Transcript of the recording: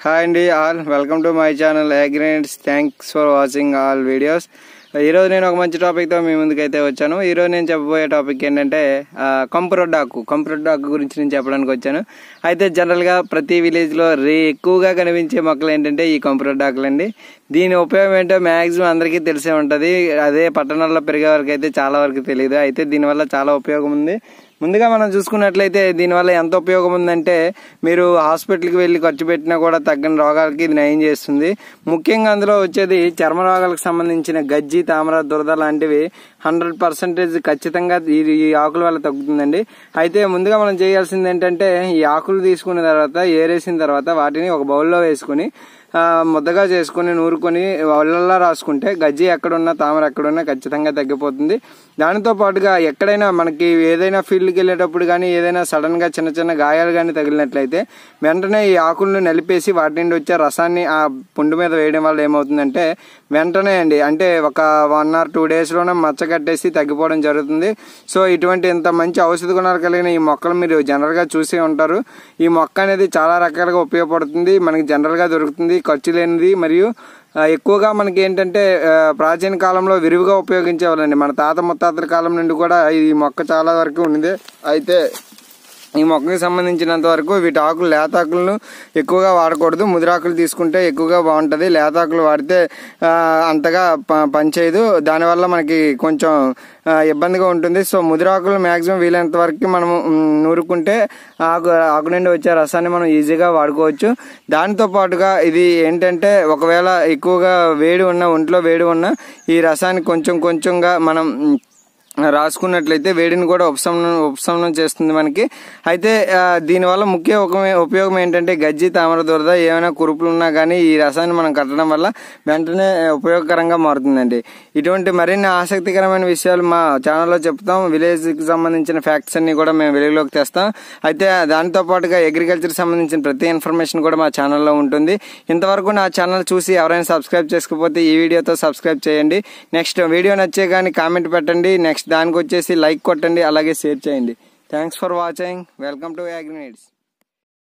hi అండి all welcome to my channel అగ్రెంట్స్ thanks for watching all videos ఈరోజు నేను ఒక మంచి టాపిక్తో మీ ముందుకైతే వచ్చాను ఈరోజు నేను చెప్పబోయే టాపిక్ ఏంటంటే ఆ, కంపురొడ్డాకు కంపురొడ్డాకు గురించి నేను చెప్పడానికి వచ్చాను అయితే జనరల్గా ప్రతి విలేజ్లో రే ఎక్కువగా కనిపించే మొక్కలు ఏంటంటే ఈ కంపురొడ్డాకులు అండి దీని ఉపయోగం ఏంటో మ్యాక్సిమం అందరికీ తెలిసే ఉంటుంది అదే పట్టణాల్లో పెరిగే వరకు అయితే చాలా వరకు తెలియదు అయితే దీనివల్ల చాలా ఉపయోగం ఉంది ముందుగా మనం చూసుకున్నట్లయితే దీనివల్ల ఎంత ఉపయోగం ఉందంటే మీరు హాస్పిటల్కి వెళ్ళి ఖర్చు పెట్టినా కూడా తగ్గని రోగాలకి ఇది నయం చేస్తుంది ముఖ్యంగా అందులో వచ్చేది చర్మ రోగాలకు సంబంధించిన గజ్జి తామర దురద లాంటివి హండ్రెడ్ పర్సెంటేజ్ ఖచ్చితంగా ఈ ఈ ఆకుల వల్ల తగ్గుతుందండి అయితే ముందుగా మనం చేయాల్సింది ఏంటంటే ఈ ఆకులు తీసుకున్న తర్వాత ఏరేసిన తర్వాత వాటిని ఒక బౌల్లో వేసుకుని ఆ, ముద్దగా చేసుకుని నూరుకొని ఒళ్ళల్లా రాసుకుంటే గజ్జి ఎక్కడున్నా తామర ఎక్కడున్నా ఖచ్చితంగా తగ్గిపోతుంది దానితో పాటుగా ఎక్కడైనా మనకి ఏదైనా ఫీల్డ్కి వెళ్ళేటప్పుడు కానీ ఏదైనా సడన్ గా చిన్న చిన్న గాయాలు కానీ తగిలినట్లయితే వెంటనే ఈ ఆకులను నలిపేసి వాటి నుండి వచ్చే రసాన్ని ఆ పుండు మీద వేయడం వల్ల ఏమవుతుందంటే వెంటనే అండి అంటే ఒక వన్ ఆర్ టూ డేస్లోనే మచ్చ కట్టేసి తగ్గిపోవడం జరుగుతుంది సో ఇటువంటి ఇంత మంచి ఔషధ గుణాలు కలిగిన ఈ మొక్కలు మీరు జనరల్గా చూసే ఉంటారు ఈ మొక్క అనేది చాలా రకాలుగా ఉపయోగపడుతుంది మనకి జనరల్గా దొరుకుతుంది ఖర్చు లేనిది మరియు ఆ, ఎక్కువగా మనకి ఏంటంటే ఆ, ప్రాచీన కాలంలో విరివిగా ఉపయోగించేవాళ్ళండి మన తాత ముత్తాతల కాలం నుండి కూడా ఈ మొక్క చాలా వరకు ఉంది అయితే ఈ మొక్కకి సంబంధించినంత వరకు వీటి ఆకులు లేతాకులను ఎక్కువగా వాడకూడదు ముదిరాకులు తీసుకుంటే ఎక్కువగా బాగుంటుంది లేతాకులు వాడితే ఆ, అంతగా ప- పనిచేయదు దానివల్ల మనకి కొంచెం ఆ, ఇబ్బందిగా ఉంటుంది సో ముదిరాకులు మ్యాక్సిమం వీలైనంత వరకు మనం మ్, నూరుకుంటే ఆకు ఆకు నుండి వచ్చే రసాన్ని మనం ఈజీగా వాడుకోవచ్చు దానితో పాటుగా ఇది ఏంటంటే ఒకవేళ ఎక్కువగా వేడి ఉన్న ఒంట్లో వేడి ఉన్న ఈ రసాన్ని కొంచెం కొంచెంగా మనం మ్, రాసుకున్నట్లయితే వేడిని కూడా ఉపశమనం ఉపశమనం చేస్తుంది మనకి అయితే ఆ, దీనివల్ల ముఖ్య ఉపయోగం ఉపయోగం ఏంటంటే గజ్జి తామర దురద ఏమైనా కురుపులు ఉన్నా కానీ ఈ రసాన్ని మనం కట్టడం వల్ల వెంటనే ఉపయోగకరంగా మారుతుందండి ఇటువంటి మరిన్ని ఆసక్తికరమైన విషయాలు మా ఛానల్లో చెప్తాం విలేజ్ కి సంబంధించిన ఫ్యాక్ట్స్ అన్ని కూడా మేము వెలుగులోకి తెస్తాం అయితే దానితో పాటుగా అగ్రికల్చర్ సంబంధించిన ప్రతి ఇన్ఫర్మేషన్ కూడా మా ఛానల్లో ఉంటుంది ఇంతవరకు నా ఛానల్ చూసి ఎవరైనా సబ్స్క్రైబ్ చేసుకోకపోతే ఈ వీడియోతో సబ్స్క్రైబ్ చేయండి నెక్స్ట్ వీడియో నచ్చే కానీ కామెంట్ పెట్టండి నెక్స్ట్ దానికి వచ్చేసి లైక్ కొట్టండి అలాగే షేర్ చేయండి thanks for watching welcome to అగ్రినేట్స్